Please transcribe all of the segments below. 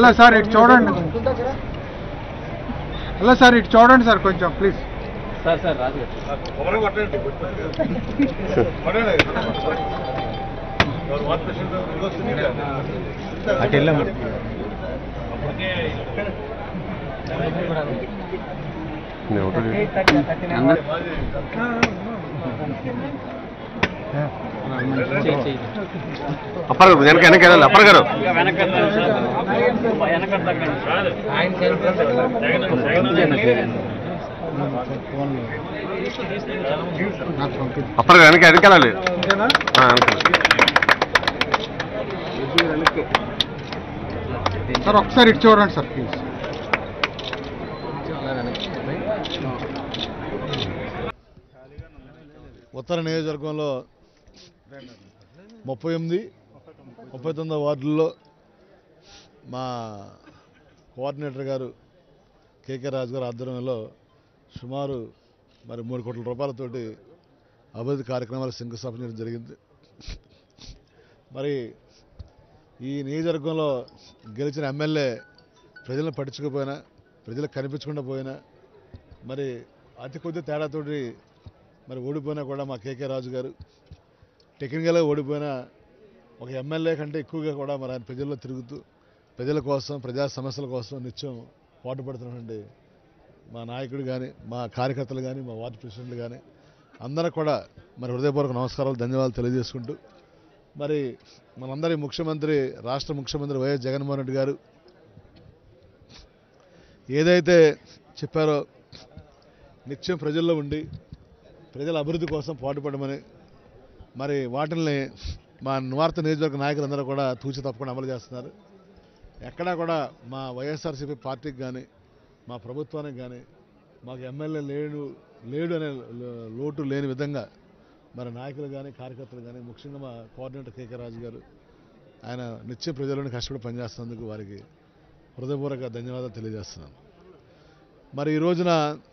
Hello sir ఇటు చూడండి hello sir ఇటు చూడండి సార్ కొంచెం ప్లీజ్ సార్ సార్ రాజు కొబ్బరి కొట్టండి కొట్టండి ఎవరు వాటర్ పేషెంట్ ఇది వస్తుంది అటు వెళ్ళాము అప్పర్ గారు వెనక వెనక వెళ్ళాలి అప్పర్ గారు వెనక వెనక తగ్గండి నాకు పంపించు అప్పర్ గారు వెనక వెనక వెళ్ళాలి ఆ, వెనక సార్ ఒకసారి ఇటు చూడండి సార్ ప్లీజ్ ఉత్తర నియోజకవర్గంలో ముప్పై ఎనిమిది ముప్పై తొమ్మిదో వార్డుల్లో మా కోఆర్డినేటర్ గారు కేకే రాజు గారు ఆధ్వర్యంలో సుమారు మరి మూడు కోట్ల రూపాయలతోటి అభివృద్ధి కార్యక్రమాలు శంకుస్థాపన చేయడం జరిగింది మరి ఈ నియోజకవర్గంలో గెలిచిన ఎమ్మెల్యే ప్రజలను పట్టించుకోపోయినా ప్రజలకు కనిపించకుండా పోయినా మరి అతి కొద్ది తేడాతోటి మరి ఓడిపోయినా కూడా మా కేకే రాజు గారు టెక్నికల్గా ఓడిపోయినా ఒక ఎమ్మెల్యే కంటే ఎక్కువగా కూడా మరి ఆయన ప్రజల్లో తిరుగుతూ ప్రజల కోసం ప్రజా సమస్యల కోసం నిత్యం పాటుపడుతున్నటువంటి మా నాయకుడు కానీ మా కార్యకర్తలు కానీ మా వార్డు ప్రెసిడెంట్లు కానీ అందరూ కూడా మరి హృదయపూర్వక నమస్కారాలు ధన్యవాదాలు తెలియజేసుకుంటూ మరి మనందరి ముఖ్యమంత్రి రాష్ట్ర ముఖ్యమంత్రి వైఎస్ జగన్మోహన్ రెడ్డి గారు ఏదైతే చెప్పారో నిత్యం ప్రజల్లో ఉండి ప్రజల అభివృద్ధి కోసం పాటుపడమని మరి వాటిని మా నివార్త నియోజకవర్గ నాయకులందరూ కూడా తూచి తప్పకుండా అమలు చేస్తున్నారు ఎక్కడా కూడా మా వైఎస్ఆర్సీపీ పార్టీకి కానీ మా ప్రభుత్వానికి కానీ మాకు ఎమ్మెల్యే లేడు లేడు అనే లో- లోటు లేని విధంగా మరి నాయకులు కానీ కార్యకర్తలు కానీ ముఖ్యంగా మా కోఆర్డినేటర్ కేకే రాజు గారు ఆయన నిత్యం ప్రజలను కష్టపడి పనిచేస్తున్నందుకు వారికి హృదయపూర్వక ధన్యవాదాలు తెలియజేస్తున్నాను మరి ఈ రోజున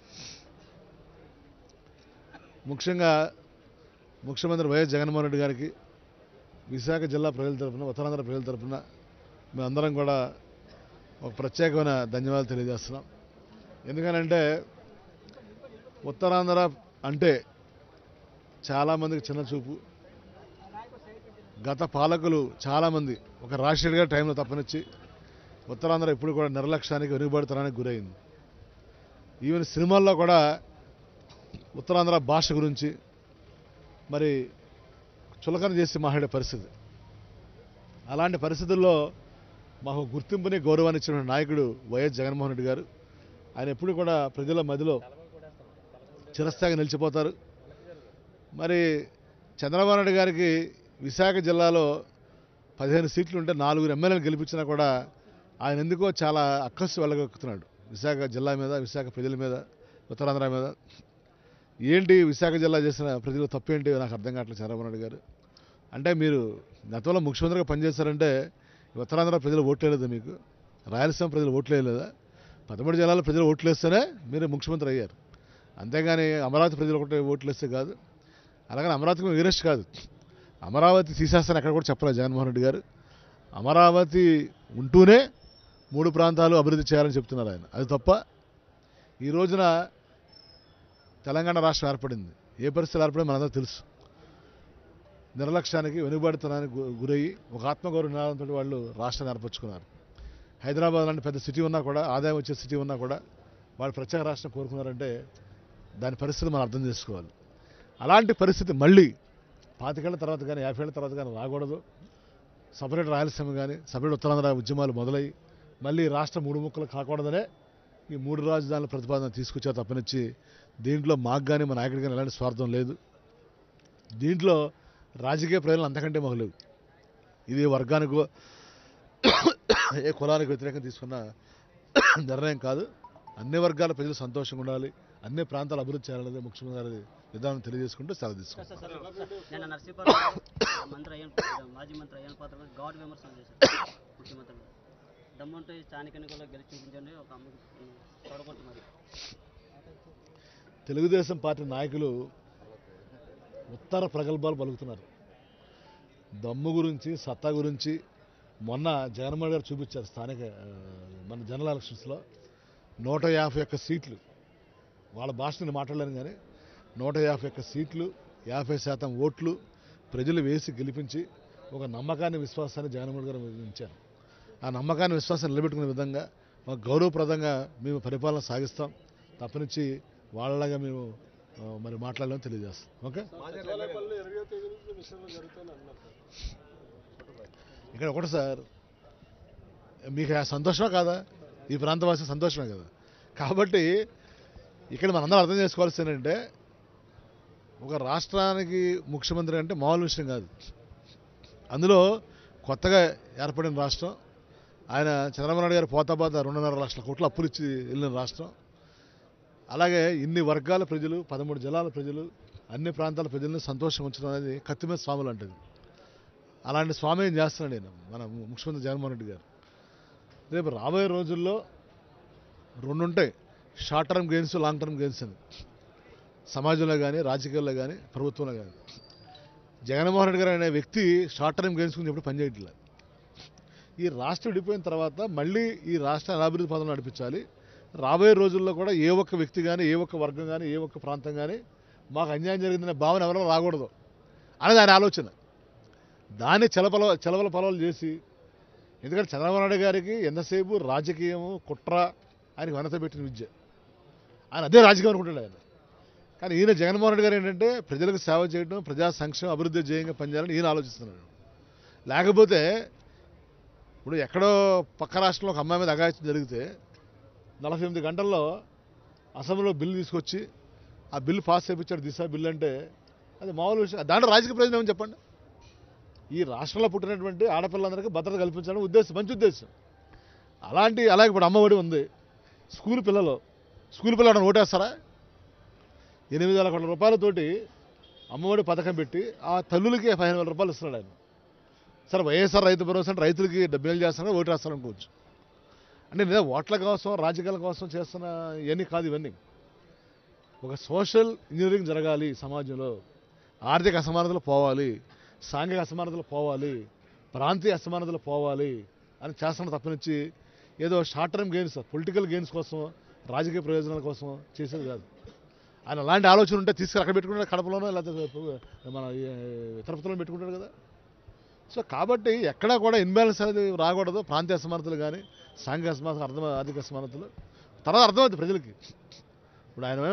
ముఖ్యంగా ముఖ్యమంత్రి వైఎస్ జగన్మోహన్ రెడ్డి గారికి విశాఖ జిల్లా ప్రజల తరఫున ఉత్తరాంధ్ర ప్రజల తరఫున మేమందరం కూడా ఒక ప్రత్యేకమైన ధన్యవాదాలు తెలియజేస్తున్నాం ఎందుకనంటే ఉత్తరాంధ్ర అంటే చాలామందికి చిన్న చూపు గత పాలకులు చాలామంది ఒక రాజశేఖర్ గారి టైంలో తప్పనిచ్చి ఉత్తరాంధ్ర ఇప్పుడు కూడా నిర్లక్ష్యానికి వెనుకబడతానికి గురైంది ఈవెన్ సినిమాల్లో కూడా ఉత్తరాంధ్ర భాష గురించి మరి చులకన చేసి మాట్లాడే పరిస్థితి అలాంటి పరిస్థితుల్లో మాకు గుర్తింపుని గౌరవాన్ని ఇచ్చిన నాయకుడు వైఎస్ జగన్మోహన్ రెడ్డి గారు ఆయన ఎప్పుడు కూడా ప్రజల మధ్యలో చిరస్థాయిగా నిలిచిపోతారు మరి చంద్రబాబు నాయుడు గారికి విశాఖ జిల్లాలో పదిహేను సీట్లు ఉంటే నాలుగురు ఎమ్మెల్యేలు గెలిపించినా కూడా ఆయన ఎందుకో చాలా అక్కస్సు వెళ్ళగొక్కుతున్నాడు విశాఖ జిల్లా మీద విశాఖ ప్రజల మీద ఉత్తరాంధ్ర మీద ఏంటి విశాఖ జిల్లా చేసిన ప్రజలు తప్పేంటి నాకు అర్థం కావట్లేదు చంద్రబాబు నాయుడు గారు అంటే మీరు గతంలో ముఖ్యమంత్రిగా పనిచేశారంటే ఉత్తరాంధ్ర ప్రజలు ఓట్లేదు మీకు రాయలసీమ ప్రజలు ఓట్లేయలేదా పదమూడు జిల్లాలో ప్రజలు ఓట్లేస్తేనే మీరు ముఖ్యమంత్రి అయ్యారు అంతేగాని అమరావతి ప్రజలు ఒకటే ఓట్లేస్తే కాదు అలాగని అమరావతికి వీరెస్ట్ కాదు అమరావతి తీసేస్తాను ఎక్కడ కూడా చెప్పలేదు జగన్మోహన్ రెడ్డి గారు అమరావతి ఉంటూనే మూడు ప్రాంతాలు అభివృద్ధి చేయాలని చెప్తున్నారు ఆయన అది తప్ప ఈ రోజున తెలంగాణ రాష్ట్రం ఏర్పడింది ఏ పరిస్థితులు ఏర్పడింది మనందరూ తెలుసు నిర్లక్ష్యానికి వెనుకబడుతనానికి గు- గురయ్యి ఒక ఆత్మగౌరవ నినాదంతో వాళ్ళు రాష్ట్రాన్ని ఏర్పరచుకున్నారు హైదరాబాద్ లాంటి పెద్ద సిటీ ఉన్నా కూడా ఆదాయం వచ్చే సిటీ ఉన్నా కూడా వాళ్ళు ప్రత్యేక రాష్ట్రం కోరుకున్నారంటే దాని పరిస్థితి మనం అర్థం చేసుకోవాలి అలాంటి పరిస్థితి మళ్ళీ పాతికేళ్ల తర్వాత కానీ యాభై ఏళ్ళ తర్వాత కానీ రాకూడదు సపరేట్ రాయలసీమ కానీ సపరేట్ ఉత్తరాంధ్ర ఉద్యమాలు మొదలై మళ్ళీ రాష్ట్రం మూడు ముక్కలు కాకూడదనే ఈ మూడు రాజధానుల ప్రతిపాదన తీసుకొచ్చా తప్పనిచ్చి దీంట్లో మాకు కానీ మా నాయకుడికి కానీ ఎలాంటి స్వార్థం లేదు దీంట్లో రాజకీయ ప్రయోజనాలు అంతకంటే మాకు లేవు ఇది వర్గానికో ఏ కులానికి వ్యతిరేకంగా తీసుకున్న నిర్ణయం కాదు అన్ని వర్గాల ప్రజలు సంతోషంగా ఉండాలి అన్ని ప్రాంతాలు అభివృద్ధి చేయాలనేది ముఖ్యమంత్రి గారి విధానం తెలియజేసుకుంటూ సెలవు తీసుకుంటాం నేను నర్సీపురం మంత్రి అయ్యాను మాజీ మంత్రి అయ్యాను పాత్ర మీద గాడ్ విమర్శలు చేశారు ముఖ్యమంత్రి గారు. దమ్ముంటే స్థానిక ఎన్నికల్లో గెలిచి చూపించండి ఒక అమ్మకి చూడగొట్టు మరి తెలుగుదేశం పార్టీ నాయకులు ఉత్తర ప్రగల్భాలు పలుకుతున్నారు దమ్ము గురించి సత్తా గురించి మొన్న జగన్మోహన్ గారు చూపించారు స్థానిక ఆ, మన జనరల్ ఎలక్షన్స్లో నూట యాభై ఒక్క సీట్లు వాళ్ళ భాష నేను మాట్లాడలేను కానీ నూట యాభై ఒక్క సీట్లు యాభై శాతం ఓట్లు ప్రజలు వేసి గెలిపించి ఒక నమ్మకాన్ని విశ్వాసాన్ని జగన్మోహన్ గారు ఇచ్చారు ఆ నమ్మకాన్ని విశ్వాసాన్ని నిలబెట్టుకునే విధంగా మాకు గౌరవప్రదంగా మేము పరిపాలన సాగిస్తాం తప్పనిచ్చి వాళ్ళలాగా మేము ఆ, మరి మాట్లాడలేమని తెలియజేస్తాం ఓకే ఇక్కడ ఒకటి సార్ మీకు ఆ సంతోషమా కాదా ఈ ప్రాంతవాసి సంతోషమే కదా కాబట్టి ఇక్కడ మనందరం అర్థం చేసుకోవాల్సింది ఏంటంటే ఒక రాష్ట్రానికి ముఖ్యమంత్రి అంటే మామూలు విషయం కాదు అందులో కొత్తగా ఏర్పడిన రాష్ట్రం ఆయన చంద్రబాబు నాయుడు గారు పోతాబాద రెండున్నర లక్షల కోట్ల అప్పులు ఇచ్చి వెళ్ళిన రాష్ట్రం అలాగే ఇన్ని వర్గాల ప్రజలు పదమూడు జిల్లాల ప్రజలు అన్ని ప్రాంతాల ప్రజల్ని సంతోషం ఉంచడం అనేది కత్తి మీద స్వామి లాంటిది అలాంటి స్వామి ఏం చేస్తున్నాడు నేను మన ముఖ్యమంత్రి జగన్మోహన్ రెడ్డి గారు రేపు రాబోయే రోజుల్లో రెండు ఉంటాయి short term gains long term gains అని సమాజంలో కానీ రాజకీయాల్లో కానీ ప్రభుత్వంలో కానీ జగన్మోహన్ రెడ్డి గారు అనే వ్యక్తి షార్ట్ టర్మ్ గెయిన్స్ గురించి ఎప్పుడు పనిచేయట్లేదు ఈ రాష్ట్రం విడిపోయిన తర్వాత మళ్ళీ ఈ రాష్ట్రాన్ని అభివృద్ధి పదంలో నడిపించాలి రాబోయే రోజుల్లో కూడా ఏ ఒక్క వ్యక్తి కానీ ఏ ఒక్క వర్గం కానీ ఏ ఒక్క ప్రాంతం కానీ మాకు అన్యాయం జరిగిందనే భావన ఎవరో రాకూడదు అనేది ఆయన ఆలోచన దాన్ని చెలపల చెలవల పొలవలు చేసి ఎందుకంటే చంద్రబాబు నాయుడు గారికి ఎంతసేపు రాజకీయము కుట్ర ఆయనకి వనత పెట్టిన విద్య ఆయన అదే రాజకీయం అనుకుంటాడు ఆయన కానీ ఈయన జగన్మోహన్ రెడ్డి గారు ఏంటంటే ప్రజలకు సేవ చేయడం ప్రజా సంక్షేమ అభివృద్ధి ధ్యేయంగా పనిచేయాలని ఈయన ఆలోచిస్తున్నాడు లేకపోతే ఇప్పుడు ఎక్కడో పక్క రాష్ట్రంలో ఒక అమ్మాయి మీద అగాయత్యం జరిగితే నలభై ఎనిమిది గంటల్లో అసెంబ్లీలో బిల్లు తీసుకొచ్చి ఆ బిల్లు పాస్ చేయించాడు దిశ బిల్లు అంటే అది మామూలు విషయం దాంట్లో రాజకీయ ప్రయోజనం ఏమని చెప్పండి ఈ రాష్ట్రంలో పుట్టినటువంటి ఆడపిల్లలందరికీ భద్రత కల్పించడం ఉద్దేశం మంచి ఉద్దేశం అలాంటి అలాగే ఇప్పుడు అమ్మఒడి ఉంది స్కూల్ పిల్లలు స్కూల్ పిల్లలు ఓటేస్తారా ఎనిమిది వేల కోట్ల రూపాయలతోటి అమ్మఒడి పథకం పెట్టి ఆ తల్లులకి పదిహేను వేల రూపాయలు ఇస్తున్నాడు ఆయన సరే వైఎస్ఆర్ రైతు భరోసా అంటే రైతులకి డెబ్బై వేలు చేస్తారని ఓటు వేస్తారు అనుకోవచ్చు అంటే లేదా ఓట్ల కోసం రాజకీయాల కోసం చేస్తున్న ఇవన్నీ కాదు ఇవన్నీ ఒక సోషల్ ఇంజనీరింగ్ జరగాలి సమాజంలో ఆర్థిక అసమానతలు పోవాలి సాంఘిక అసమానతలు పోవాలి ప్రాంతీయ అసమానతలు పోవాలి అని చేస్తున్న తప్పనిచ్చి ఏదో short term gains political gains కోసం రాజకీయ ప్రయోజనాల కోసం చేసేది కాదు ఆయన అలాంటి ఆలోచన ఉంటే తీసుకుని అక్కడ పెట్టుకుంటాడు కడపలోనో లేకపోతే మన ఈ తిరుపతిలో పెట్టుకుంటాడు కదా సో కాబట్టి ఎక్కడా కూడా ఇన్బ్యాలెన్స్ అనేది రాకూడదు ప్రాంతీయ అసమానతలు కానీ సాంఘిక అసమానతలు అర్థం ఆర్థిక అసమానతలు తర్వాత అర్థమవుతుంది ప్రజలకి ఇప్పుడు ఆయన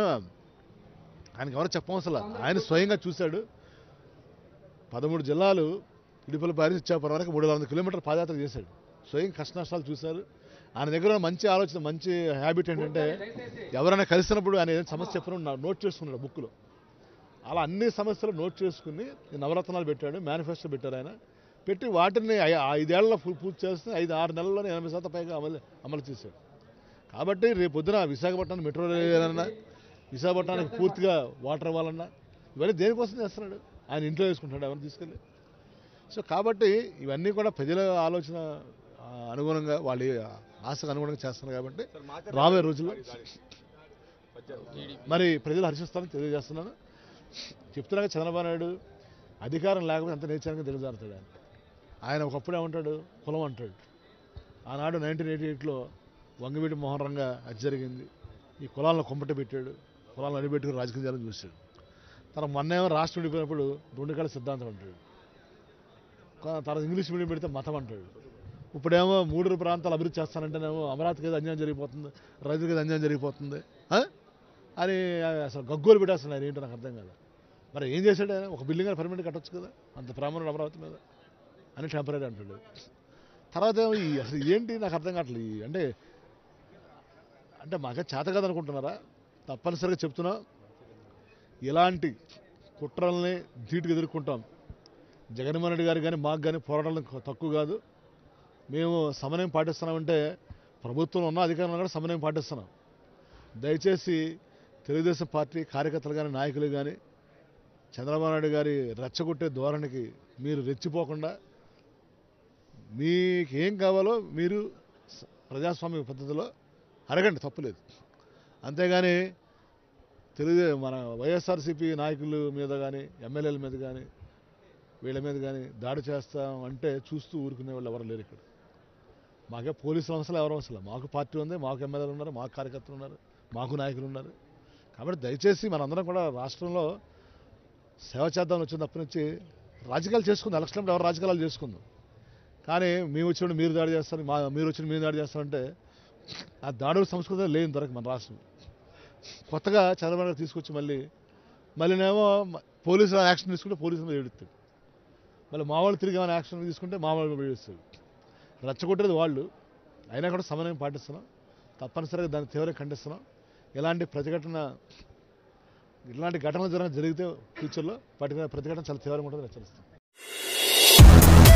ఆయనకి ఎవరు చెప్పవసలా ఆయన స్వయంగా చూశాడు పదమూడు జిల్లాలు ఇడుపుల పారి ఇచ్చాపురం వరకు మూడు వందల కిలోమీటర్ల పాదయాత్ర చేశాడు స్వయం కష్ట నష్టాలు చూశారు ఆయన దగ్గర మంచి ఆలోచన మంచి హ్యాబిట్ ఏంటంటే ఎవరైనా కలిసినప్పుడు ఆయన ఏదైనా సమస్య చెప్పిన నోట్ చేసుకున్నాడు బుక్లో అలా అన్ని సమస్యలు నోట్ చేసుకుని ఈ నవరత్నాలు పెట్టాడు మేనిఫెస్టో పెట్టారు ఆయన పెట్టి వాటిని ఐ- ఐదేళ్లలో ఫుల్ పూర్తి చేస్తే ఐదు ఆరు నెలల్లోనే ఎనభై శాతం పైగా అమలు అమలు చేశాడు కాబట్టి రేపు పొద్దున విశాఖపట్నం మెట్రో రైల్ అన్నా విశాఖపట్నానికి పూర్తిగా వాటర్ ఇవ్వాలన్నా ఇవన్నీ దేనికోసం చేస్తున్నాడు ఆయన ఇంట్లో వేసుకుంటాడు ఎవరిని తీసుకెళ్ళి సో కాబట్టి ఇవన్నీ కూడా ప్రజల ఆలోచన ఆ, అనుగుణంగా వాళ్ళ ఆశకు అనుగుణంగా చేస్తున్నారు కాబట్టి రాబోయే రోజుల్లో మరి ప్రజలు హర్షిస్తారని తెలియజేస్తున్నాను చెప్తున్నాక చంద్రబాబు నాయుడు అధికారం లేకపోతే ఎంత నేర్చానికి దిగజారుతాడు ఆయన ఆయన ఒకప్పుడు ఏమంటాడు కులం అంటాడు ఆనాడు నైన్టీన్ ఎయిటీ ఎయిట్లో వంగవీటి మోహన్ రంగ అది జరిగింది ఈ కులాలను కొంపట పెట్టాడు కులాలను అడిపెట్టుకుని రాజకీయం చేయాలని చూశాడు తన మొన్నేమో రాష్ట్రం విడిపోయినప్పుడు రెండు కాళ్ళ సిద్ధాంతం అంటాడు కొ- తర్వాత ఇంగ్లీష్ మీడియం పెడితే మతం అంటాడు ఇప్పుడేమో మూడు ప్రాంతాలు అభివృద్ధి చేస్తానంటేనేమో అమరావతికి ఏదో అన్యాయం జరిగిపోతుంది రైతులకి ఏదో అన్యాయం జరిగిపోతుంది ఆ? అని అసలు గగ్గోలు పెట్టేస్తున్నాడు ఆయన ఏంటో నాకు అర్థం కాదు మరి ఏం చేశాడు ఆయన ఒక బిల్డింగ్ పర్మనెంట్ కట్టొచ్చు కదా అంత ప్రామాణిక అమరావతి మీద అని టెంపరీ అంటాడు తర్వాత ఏమో ఈ అసలు ఏంటి నాకు అర్థం కావట్లేదు ఈ అంటే అంటే మాకే చేత కదా అనుకుంటున్నారా తప్పనిసరిగా చెప్తున్నా ఇలాంటి కుట్రల్ని ధీటుగా ఎదుర్కొంటాం జగన్మోహన్ రెడ్డి గారు కానీ మాకు కానీ పోరాటాలు తక్కువ కాదు మేము సమన్వయం పాటిస్తున్నామంటే ప్రభుత్వంలో ఉన్న అధికారులు కూడా సమన్వయం పాటిస్తున్నాం దయచేసి తెలుగుదేశం పార్టీ కార్యకర్తలు కానీ నాయకులు కానీ చంద్రబాబు నాయుడు గారి రెచ్చగొట్టే ధోరణికి మీరు రెచ్చిపోకుండా మీకేం కావాలో మీరు స- ప్రజాస్వామ్య పద్ధతిలో అడగండి తప్పులేదు అంతేగాని తెలుగు మన వైఎస్ఆర్సీపీ నాయకుల మీద కానీ ఎమ్మెల్యేల మీద కానీ వీళ్ళ మీద కానీ దాడి చేస్తాం అంటే చూస్తూ ఊరుకునే వాళ్ళు ఎవరు లేరు ఇక్కడ మాకే పోలీసులు అవసరం ఎవరు అవసరం మాకు పార్టీ ఉంది మాకు ఎమ్మెల్యేలు ఉన్నారు మాకు కార్యకర్తలు ఉన్నారు మాకు నాయకులు ఉన్నారు కాబట్టి దయచేసి మనందరం కూడా రాష్ట్రంలో సేవ చేద్దామని వచ్చిన తప్ప నుంచి రాజకీయాలు చేసుకుందాం ఎలక్షన్ ఎవరు రాజకీయాలు చేసుకుందాం కానీ మేము వచ్చిన మీరు దాడి చేస్తారు మా మీరు వచ్చిన మీరు దాడి చేస్తారంటే ఆ దాడుల సంస్కృతి లేదు ఇంతవరకు మన రాష్ట్రం కొత్తగా చంద్రబాబు నాయుడు తీసుకొచ్చి మళ్ళీ మళ్ళీనేమో మ- పోలీసులు యాక్షన్ తీసుకుంటే పోలీసులు ఏడుస్తాడు మళ్ళీ మా వాళ్ళు తిరిగి ఏమైనా యాక్షన్ తీసుకుంటే మా వాళ్ళు ఏడుస్తాడు రెచ్చగొట్టేది వాళ్ళు అయినా కూడా సమన్వయం పాటిస్తున్నాం తప్పనిసరిగా దాన్ని తీవ్రంగా ఖండిస్తున్నాం ఇలాంటి ప్రతిఘటన ఇలాంటి ఘటనలు జరగ జరిగితే ఫ్యూచర్లో వాటి మీద ప్రతిఘటన చాలా తీవ్రంగా ఉంటుందని హెచ్చరిస్తాం